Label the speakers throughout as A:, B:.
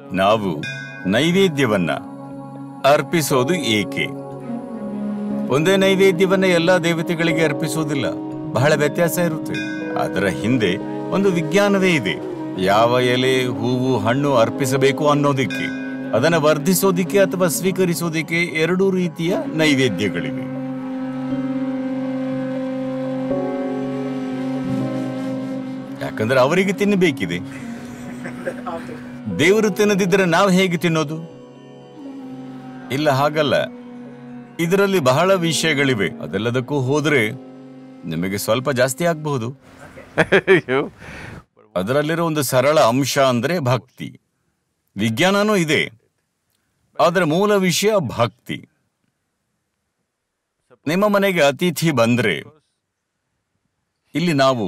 A: ನಾವು ನೈವೇದ್ಯವನ್ನ ಅರ್ಪಿಸೋದು ಏಕೆ ಒಂದೇ ನೈವೇದ್ಯವನ್ನ ಎಲ್ಲಾ ದೇವತೆಗಳಿಗೆ ಅರ್ಪಿಸೋದಿಲ್ಲ ಬಹಳ ವ್ಯತ್ಯಾಸ ಇರುತ್ತೆ ಅದರ ಹಿಂದೆ ಒಂದು ವಿಜ್ಞಾನವೇ ಇದೆ ಯಾವ ಎಲೆ ಹೂವು ಹಣ್ಣು ಅರ್ಪಿಸಬೇಕು ಅನ್ನೋದಿಕ್ಕೆ ಅದನ್ನ ವರ್ಧಿಸೋದಿಕ್ಕೆ ಅಥವಾ ಸ್ವೀಕರಿಸೋದಿಕ್ಕೆ ಎರಡೂ ರೀತಿಯ ನೈವೇದ್ಯಗಳಿವೆ ಯಾಕಂದ್ರೆ ಅವರಿಗೆ ತಿನ್ನಬೇಕಿದೆ ದೇವರು ತಿನ್ನದಿದ್ರೆ ನಾವು ಹೇಗೆ ತಿನ್ನೋದು ಇಲ್ಲ ಹಾಗಲ್ಲ ಇದರಲ್ಲಿ ಬಹಳ ವಿಷಯಗಳಿವೆ ಅದೆಲ್ಲದಕ್ಕೂ ಹೋದ್ರೆ ನಿಮಗೆ ಸ್ವಲ್ಪ ಜಾಸ್ತಿ ಆಗಬಹುದು
B: you
A: ಅದರಲ್ಲಿರೋ ಒಂದು ಸರಳ ಅಂಶ ಅಂದ್ರೆ ಭಕ್ತಿ ವಿಜ್ಞಾನನೂ ಇದೆ ಅದರ ಮೂಲ ವಿಷಯ ಭಕ್ತಿ ನಿಮ್ಮ ಮನೆಗೆ ಅತಿಥಿ ಬಂದ್ರೆ ಇಲ್ಲಿ ನಾವು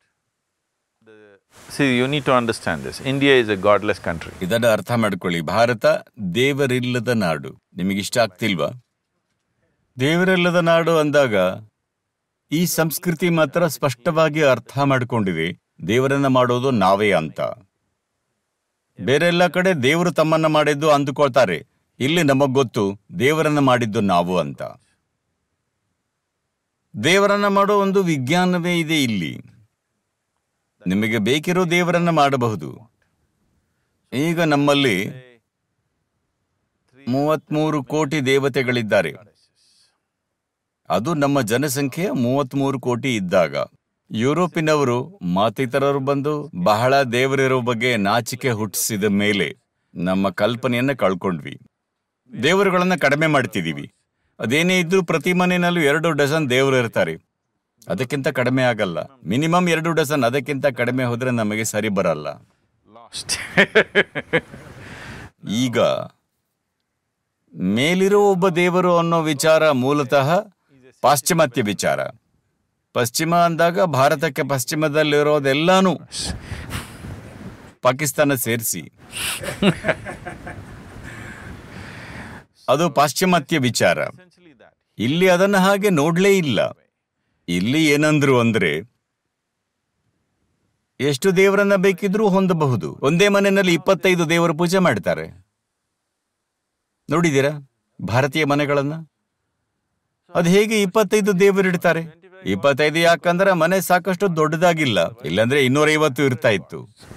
B: see you need to understand this india is a godless country
A: ಇದನ್ನ ಅರ್ಥ ಮಾಡ್ಕೊಳ್ಳಿ ಭಾರತ ದೇವರಿಲ್ಲದ ನಾಡು ನಿಮಗಿಷ್ಟ ಆಗ್ತಿಲ್ವಾ ದೇವರಿಲ್ಲದ ನಾಡು ಅಂದಾಗ ಈ ಸಂಸ್ಕೃತಿ ಮಾತ್ರ ಸ್ಪಷ್ಟವಾಗಿ ಅರ್ಥ ಮಾಡ್ಕೊಂಡಿದೆ ದೇವರನ್ನ ಮಾಡೋದು ನಾವೇ ಅಂತ ಬೇರೆಲ್ಲ ಕಡೆ ದೇವರು ತಮ್ಮನ್ನ ಮಾಡಿದ್ದು ಅಂದುಕೊಳ್ತಾರೆ ಇಲ್ಲಿ ನಮಗ್ ಗೊತ್ತು ದೇವರನ್ನ ಮಾಡಿದ್ದು ನಾವು ಅಂತ ದೇವರನ್ನ ಮಾಡೋ ಒಂದು ವಿಜ್ಞಾನವೇ ಇದೆ ಇಲ್ಲಿ ನಿಮಗೆ ಬೇಕಿರೋ ದೇವರನ್ನ ಮಾಡಬಹುದು ಈಗ ನಮ್ಮಲ್ಲಿ ಮೂವತ್ಮೂರು ಕೋಟಿ ದೇವತೆಗಳಿದ್ದಾರೆ ಅದು ನಮ್ಮ ಜನಸಂಖ್ಯೆಯ ಮೂವತ್ಮೂರು ಕೋಟಿ ಇದ್ದಾಗ ಯುರೋಪಿನವರು ಮಾತಿತರರು ಬಂದು ಬಹಳ ದೇವರಿರೋ ಬಗ್ಗೆ ನಾಚಿಕೆ ಹುಟ್ಟಿಸಿದ ಮೇಲೆ ನಮ್ಮ ಕಲ್ಪನೆಯನ್ನ ಕಳ್ಕೊಂಡ್ವಿ ದೇವರುಗಳನ್ನ ಕಡಿಮೆ ಮಾಡ್ತಿದೀವಿ ಅದೇನೇ ಇದ್ರೂ ಪ್ರತಿ ಮನೆಯಲ್ಲೂ ಎರಡು ಡಜನ್ ದೇವರು ಇರ್ತಾರೆ ಅದಕ್ಕಿಂತ ಕಡಿಮೆ ಆಗಲ್ಲ ಮಿನಿಮಮ್ ಎರಡು ಡಜನ್ ಅದಕ್ಕಿಂತ ಕಡಿಮೆ ಹೋದ್ರೆ ನಮಗೆ ಸರಿ ಬರಲ್ಲ
B: lost
A: ಈಗ ಮೇಲಿರೋ ಒಬ್ಬ ದೇವರು ಅನ್ನೋ ವಿಚಾರ ಮೂಲತಃ ಪಾಶ್ಚಿಮಾತ್ಯ ವಿಚಾರ ಪಶ್ಚಿಮ ಅಂದಾಗ ಭಾರತಕ್ಕೆ ಪಶ್ಚಿಮದಲ್ಲಿರೋದೆಲ್ಲಾನು ಪಾಕಿಸ್ತಾನ ಸೇರಿಸಿ ಅದು ಪಾಶ್ಚಿಮಾತ್ಯ ವಿಚಾರ
B: essentially that
A: ಇಲ್ಲಿ ಅದನ್ನ ಹಾಗೆ ನೋಡ್ಲೇ ಇಲ್ಲ ಇಲ್ಲಿ ಏನಂದ್ರು ಅಂದ್ರೆ ಎಷ್ಟು ದೇವರನ್ನ ಬೇಕಿದ್ರೂ ಹೊಂದಬಹುದು ಒಂದೇ ಮನೆಯಲ್ಲಿ ಇಪ್ಪತ್ತೈದು ದೇವರ ಪೂಜೆ ಮಾಡ್ತಾರೆ ನೋಡಿದೀರಾ ಭಾರತೀಯ ಮನೆಗಳನ್ನ ಅದು ಹೇಗೆ ಇಪ್ಪತ್ತೈದು ದೇವರಿಡ್ತಾರೆ ಇಪ್ಪತ್ತೈದು ಯಾಕಂದ್ರೆ ಮನೆ ಸಾಕಷ್ಟು ದೊಡ್ಡದಾಗಿಲ್ಲ ಇಲ್ಲಾಂದ್ರೆ ಇನ್ನೂರೈವತ್ತು ಇರ್ತಾ ಇತ್ತು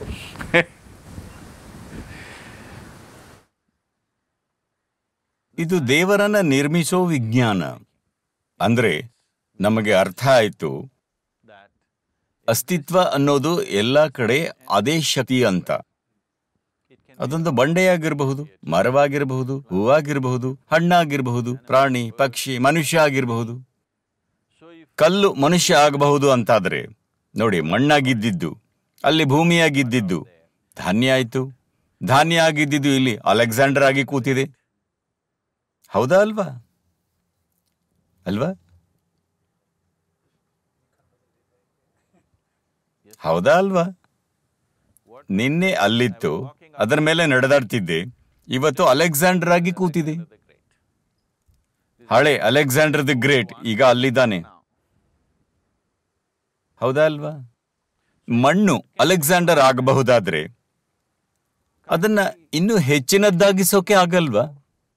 A: ಇದು ದೇವರನ್ನ ನಿರ್ಮಿಸೋ ವಿಜ್ಞಾನ ಅಂದ್ರೆ ನಮಗೆ ಅರ್ಥ ಆಯ್ತು
B: that
A: ಅಸ್ತಿತ್ವ ಅನ್ನೋದು ಎಲ್ಲಾ ಕಡೆ ಅದೇ ಶಕ್ತಿ ಅಂತ ಅದೊಂದು ಬಂಡೆಯಾಗಿರಬಹುದು ಮರವಾಗಿರಬಹುದು ಹೂವಾಗಿರಬಹುದು ಹಣ್ಣಾಗಿರಬಹುದು ಪ್ರಾಣಿ ಪಕ್ಷಿ ಮನುಷ್ಯ ಆಗಿರಬಹುದು
B: so if
A: ಕಲ್ಲು ಮನುಷ್ಯ ಆಗಬಹುದು ಅಂತಾದ್ರೆ ನೋಡಿ ಮಣ್ಣಾಗಿದ್ದಿದ್ದು ಅಲ್ಲಿ ಭೂಮಿಯಾಗಿದ್ದಿದ್ದು ಧಾನ್ಯ ಆಯ್ತು ಧಾನ್ಯ ಆಗಿದ್ದಿದ್ದು ಇಲ್ಲಿ ಅಲೆಕ್ಸಾಂಡರ್ ಆಗಿ ಕೂತಿದೆ ಹೌದಾ ಅಲ್ವಾ ಅಲ್ವಾ ಹೌದಾ ಅಲ್ವಾ ನಿನ್ನೆ ಅಲ್ಲಿತ್ತು ಅದರ ಮೇಲೆ ನಡೆದಾಡ್ತಿದ್ದೆ ಇವತ್ತು ಅಲೆಕ್ಸಾಂಡರ್ ಆಗಿ ಕೂತಿದೆ
B: the great
A: ಹಳೆ ಅಲೆಕ್ಸಾಂಡರ್ ದಿ ಗ್ರೇಟ್ ಈಗ ಅಲ್ಲಿದ್ದಾನೆ ಹೌದಾ ಅಲ್ವಾ ಮಣ್ಣು ಅಲೆಕ್ಸಾಂಡರ್ ಆಗಬಹುದಾದ್ರೆ ಅದನ್ನ ಇನ್ನೂ ಹೆಚ್ಚಿನದ್ದಾಗಿಸೋಕೆ ಆಗಲ್ವಾ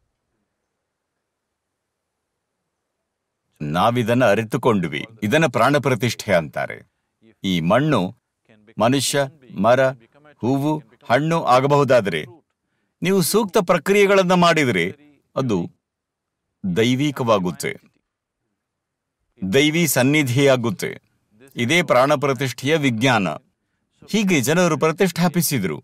A: ನಾವಿದನ್ನ ಅರಿತುಕೊಂಡ್ವಿ ಇದನ್ನ ಪ್ರಾಣ ಪ್ರತಿಷ್ಠೆ ಅಂತಾರೆ ಈ ಮಣ್ಣು ಮನುಷ್ಯ ಮರ ಹೂವು ಹಣ್ಣು ಆಗಬಹುದಾದ್ರೆ ನೀವು ಸೂಕ್ತ ಪ್ರಕ್ರಿಯೆಗಳನ್ನ ಮಾಡಿದ್ರೆ ಅದು ದೈವಿಕವಾಗುತ್ತೆ ದೈವಿ ಸನ್ನಿಧಿಯಾಗುತ್ತೆ ಇದೇ ಪ್ರಾಣ ಪ್ರತಿಷ್ಠೆಯ ವಿಜ್ಞಾನ ಹೀಗೆ ಜನರು ಪ್ರತಿಷ್ಠಾಪಿಸಿದ್ರು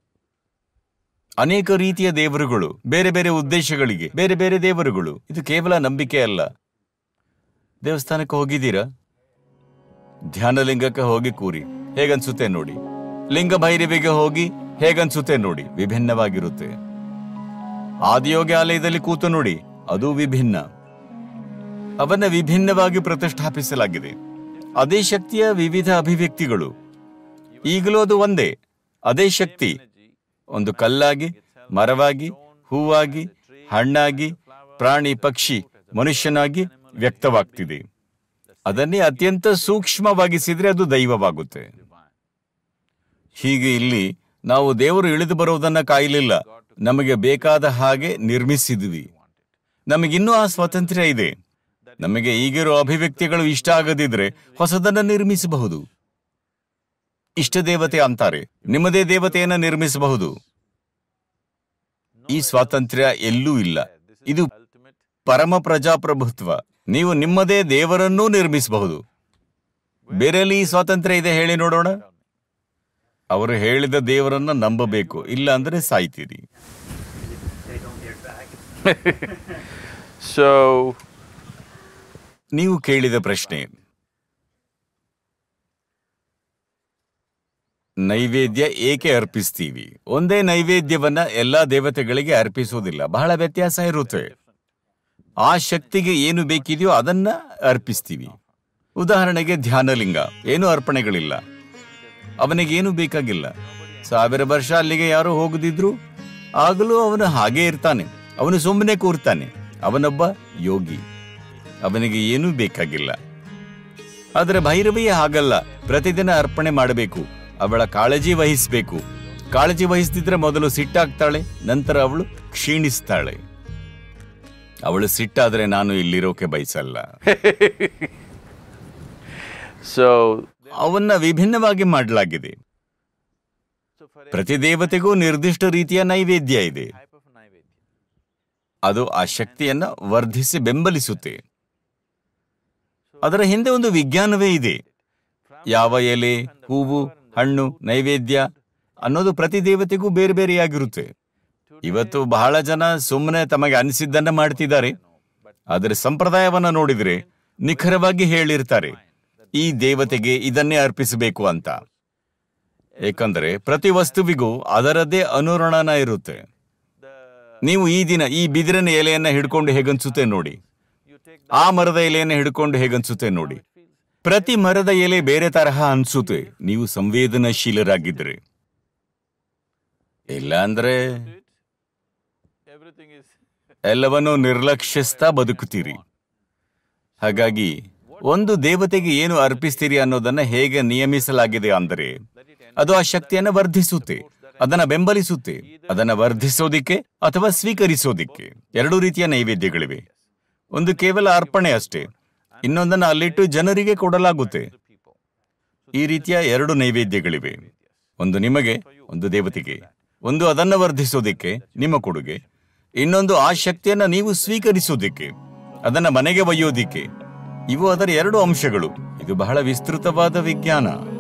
A: ಅನೇಕ ರೀತಿಯ ದೇವರುಗಳು ಬೇರೆ ಬೇರೆ ಉದ್ದೇಶಗಳಿಗೆ ಬೇರೆ ಬೇರೆ ದೇವರುಗಳು ಇದು ಕೇವಲ ನಂಬಿಕೆ ಅಲ್ಲ ದೇವಸ್ಥಾನಕ್ಕೆ ಹೋಗಿದ್ದೀರಾ ಧ್ಯಾನಲಿಂಗಕ್ಕೆ ಹೋಗಿ ಕೂರಿ ಹೇಗನ್ಸುತ್ತೆ ನೋಡಿ ಲಿಂಗ ಭೈರವಿಗೆ ಹೋಗಿ ಹೇಗನ್ಸುತ್ತೆ ನೋಡಿ ವಿಭಿನ್ನವಾಗಿರುತ್ತೆ ಆದಿಯೋಗಿ ಆಲಯದಲ್ಲಿ ಕೂತು ನೋಡಿ ಅದು ವಿಭಿನ್ನ ಅವನ್ನ ವಿಭಿನ್ನವಾಗಿ ಪ್ರತಿಷ್ಠಾಪಿಸಲಾಗಿದೆ ಅದೇ ಶಕ್ತಿಯ ವಿವಿಧ ಅಭಿವ್ಯಕ್ತಿಗಳು ಈಗಲೂ ಅದು ಒಂದೇ ಅದೇ ಶಕ್ತಿ ಒಂದು ಕಲ್ಲಾಗಿ ಮರವಾಗಿ ಹೂವಾಗಿ ಹಣ್ಣಾಗಿ ಪ್ರಾಣಿ ಪಕ್ಷಿ ಮನುಷ್ಯನಾಗಿ ವ್ಯಕ್ತವಾಗ್ತಿದೆ ಅದನ್ನೇ ಅತ್ಯಂತ ಸೂಕ್ಷ್ಮವಾಗಿಸಿದ್ರೆ ಅದು ದೈವವಾಗುತ್ತೆ ಹೀಗೆ ಇಲ್ಲಿ ನಾವು ದೇವರು ಇಳಿದು ಬರುವುದನ್ನ ಕಾಯಲಿಲ್ಲ ನಮಗೆ ಬೇಕಾದ ಹಾಗೆ ನಿರ್ಮಿಸಿದ್ವಿ ನಮಗಿನ್ನೂ ಆ ಸ್ವಾತಂತ್ರ್ಯ ಇದೆ ನಮಗೆ ಈಗಿರೋ ಅಭಿವ್ಯಕ್ತಿಗಳು ಇಷ್ಟ ಆಗದಿದ್ರೆ ಹೊಸದನ್ನ ನಿರ್ಮಿಸಬಹುದು ಇಷ್ಟ ದೇವತೆ ಅಂತಾರೆ ನಿಮ್ಮದೇ ದೇವತೆಯನ್ನ ನಿರ್ಮಿಸಬಹುದು ಈ ಸ್ವಾತಂತ್ರ್ಯ ಎಲ್ಲೂ ಇಲ್ಲ ಇದು
B: ultimate
A: ಪರಮ ಪ್ರಜಾಪ್ರಭುತ್ವ ನೀವು ನಿಮ್ಮದೇ ದೇವರನ್ನೂ ನಿರ್ಮಿಸಬಹುದು ಬೇರೆಯಲ್ಲಿ ಈ ಸ್ವಾತಂತ್ರ್ಯ ಇದೆ ಹೇಳಿ ನೋಡೋಣ ಅವರು ಹೇಳಿದ ದೇವರನ್ನ ನಂಬಬೇಕು ಇಲ್ಲ ಅಂದ್ರೆ ಸಾಯ್ತೀರಿ
C: They don't hear back.
B: So,
A: ನೀವು ಕೇಳಿದ ಪ್ರಶ್ನೆ ನೈವೇದ್ಯ ಏಕೆ ಅರ್ಪಿಸ್ತೀವಿ ಒಂದೇ ನೈವೇದ್ಯವನ್ನ ಎಲ್ಲಾ ದೇವತೆಗಳಿಗೆ ಅರ್ಪಿಸೋದಿಲ್ಲ ಬಹಳ ವ್ಯತ್ಯಾಸ ಇರುತ್ತೆ ಆ ಶಕ್ತಿಗೆ ಏನು ಬೇಕಿದೆಯೋ ಅದನ್ನ ಅರ್ಪಿಸ್ತೀವಿ ಉದಾಹರಣೆಗೆ ಧ್ಯಾನಲಿಂಗ ಏನು ಅರ್ಪಣೆಗಳಿಲ್ಲ ಅವನಿಗೇನು ಬೇಕಾಗಿಲ್ಲ ಸಾವಿರ ವರ್ಷ ಅಲ್ಲಿಗೆ ಯಾರು ಹೋಗದಿದ್ರು ಆಗಲೂ ಅವನು ಹಾಗೇ ಇರ್ತಾನೆ ಅವನು ಸುಮ್ಮನೆ ಕೂರ್ತಾನೆ ಅವನೊಬ್ಬ ಯೋಗಿ ಅವನಿಗೆ ಏನೂ ಬೇಕಾಗಿಲ್ಲ ಆದರೆ ಭೈರವಿಯೇ ಹಾಗಲ್ಲ ಪ್ರತಿದಿನ ಅರ್ಪಣೆ ಮಾಡಬೇಕು ಅವಳ ಕಾಳಜಿ ವಹಿಸಬೇಕು ಕಾಳಜಿ ವಹಿಸದಿದ್ರೆ ಮೊದಲು ಸಿಟ್ಟಾಗ್ತಾಳೆ ನಂತರ ಅವಳು ಕ್ಷೀಣಿಸ್ತಾಳೆ ಅವಳು ಸಿಟ್ಟಾದ್ರೆ ನಾನು ಇಲ್ಲಿರೋಕೆ ಬಯಸಲ್ಲ
B: so,
A: ಅವನ್ನ ವಿಭಿನ್ನವಾಗಿ ಮಾಡಲಾಗಿದೆ
B: so for
A: ಪ್ರತಿ ದೇವತೆಗೂ ನಿರ್ದಿಷ್ಟ ರೀತಿಯ ನೈವೇದ್ಯ ಇದೆ
B: type of naivedya,
A: ಅದು ಆ ಶಕ್ತಿಯನ್ನ ವರ್ಧಿಸಿ ಬೆಂಬಲಿಸುತ್ತೆ ಅದರ ಹಿಂದೆ ಒಂದು ವಿಜ್ಞಾನವೇ ಇದೆ ಯಾವ ಎಲೆ ಹೂವು ಹಣ್ಣು ನೈವೇದ್ಯ ಅನ್ನೋದು ಪ್ರತಿ ದೇವತೆಗೂ ಬೇರೆ ಬೇರೆಯಾಗಿರುತ್ತೆ ಇವತ್ತು ಬಹಳ ಜನ ಸುಮ್ಮನೆ ತಮಗೆ ಅನಿಸಿದ್ದನ್ನ ಮಾಡ್ತಿದ್ದಾರೆ ಆದರೆ ಸಂಪ್ರದಾಯವನ್ನ ನೋಡಿದ್ರೆ ನಿಖರವಾಗಿ ಹೇಳಿರ್ತಾರೆ ಈ ದೇವತೆಗೆ ಇದನ್ನೇ ಅರ್ಪಿಸಬೇಕು ಅಂತ ಏಕೆಂದರೆ ಪ್ರತಿ ವಸ್ತುವಿಗೂ ಅದರದ್ದೇ ಅನುರಣನ ಇರುತ್ತೆ
B: the
A: ನೀವು ಈ ದಿನ ಈ ಬಿದಿರಿನ ಎಲೆಯನ್ನ ಹಿಡ್ಕೊಂಡು ಹೇಗನ್ಸುತ್ತೆ ನೋಡಿ
B: you take
A: ಆ ಮರದ ಎಲೆಯನ್ನ ಹಿಡ್ಕೊಂಡು ಹೇಗನ್ಸುತ್ತೆ ನೋಡಿ
B: feels
A: ಪ್ರತಿ ಮರದ ಎಲೆ ಬೇರೆ ತರಹ ಅನ್ಸುತ್ತೆ ನೀವು ಸಂವೇದನಶೀಲರಾಗಿದ್ರೆ ಇಲ್ಲ ಅಂದ್ರೆ
B: it, everything is
A: ಎಲ್ಲವನ್ನೂ ನಿರ್ಲಕ್ಷಿಸ್ತಾ ಬದುಕುತ್ತೀರಿ ಹಾಗಾಗಿ ಒಂದು ದೇವತೆಗೆ ಏನು ಅರ್ಪಿಸ್ತೀರಿ ಅನ್ನೋದನ್ನ ಹೇಗೆ ನಿಯಮಿಸಲಾಗಿದೆ ಅಂದರೆ ಅದು ಆ ಶಕ್ತಿಯನ್ನ ವರ್ಧಿಸುತ್ತೆ ಅದನ್ನ ಬೆಂಬಲಿಸುತ್ತೆ ಅದನ್ನ ವರ್ಧಿಸೋದಿಕ್ಕೆ ಅಥವಾ ಸ್ವೀಕರಿಸೋದಿಕ್ಕೆ ಎರಡು ರೀತಿಯ ನೈವೇದ್ಯಗಳಿವೆ ಒಂದು ಕೇವಲ ಅರ್ಪಣೆ ಅಷ್ಟೇ ಇನ್ನೊಂದನ್ನ ಅಲ್ಲಿಟ್ಟು ಜನರಿಗೆ ಕೊಡಲಾಗುತ್ತೆ
B: people.
A: ಈ ರೀತಿಯ ಎರಡು ನೈವೇದ್ಯಗಳಿವೆ ಒಂದು ನಿಮಗೆ ಒಂದು ದೇವತೆಗೆ ಒಂದು ಅದನ್ನ ವರ್ಧಿಸೋದಿಕ್ಕೆ ನಿಮ್ಮ ಕೊಡುಗೆ ಇನ್ನೊಂದು ಆ ಶಕ್ತಿಯನ್ನ ನೀವು ಸ್ವೀಕರಿಸೋದಿಕ್ಕೆ ಅದನ್ನ ಮನೆಗೆ ಒಯ್ಯೋದಿಕ್ಕೆ ಇವು ಅದರ ಎರಡು ಅಂಶಗಳು ಇದು ಬಹಳ ವಿಸ್ತೃತವಾದ ವಿಜ್ಞಾನ